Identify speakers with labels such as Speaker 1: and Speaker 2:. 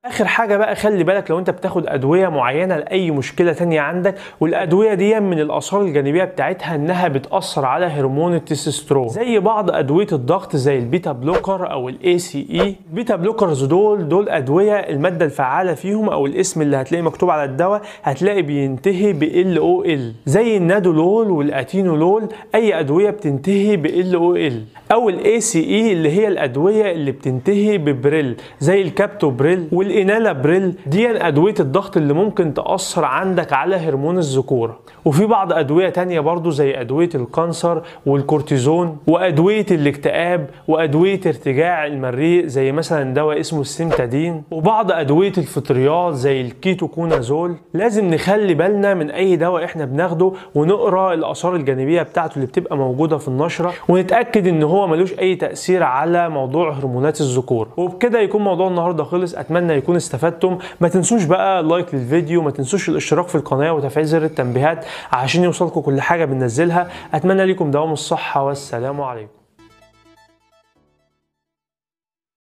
Speaker 1: اخر حاجه بقى خلي بالك لو انت بتاخد ادويه معينه لاي مشكله تانية عندك والادويه دي من الاثار الجانبيه بتاعتها انها بتاثر على هرمون التستوستيرون زي بعض ادويه الضغط زي البيتا بلوكر او الاي سي اي البيتا بلوكرز دول دول ادويه الماده الفعاله فيهم او الاسم اللي هتلاقي مكتوب على الدواء هتلاقي بينتهي ب ال او ال زي النادولول والاتينولول اي ادويه بتنتهي ب ال او ال او الاي سي اي اللي هي الادويه اللي بتنتهي ببريل زي الكابتوبريل والانالابريل دي ادويه الضغط اللي ممكن تاثر عندك على هرمون الذكوره وفي بعض ادويه تانية برضو زي ادويه الكانسر والكورتيزون وادويه الاكتئاب وادويه ارتجاع المريء زي مثلا دواء اسمه السيمتادين وبعض ادويه الفطريات زي الكيتوكونازول لازم نخلي بالنا من اي دواء احنا بناخده ونقرا الاثار الجانبيه بتاعته اللي بتبقى موجوده في النشره ونتاكد ان هو ملوش اي تاثير على موضوع هرمونات الذكور وبكده يكون موضوع النهارده خلص اتمنى يكون استفدتم ما تنسوش بقى لايك للفيديو ما تنسوش الاشتراك في القناه وتفعيل زر التنبيهات عشان يوصلكم كل حاجه بننزلها اتمنى لكم دوام الصحه والسلام عليكم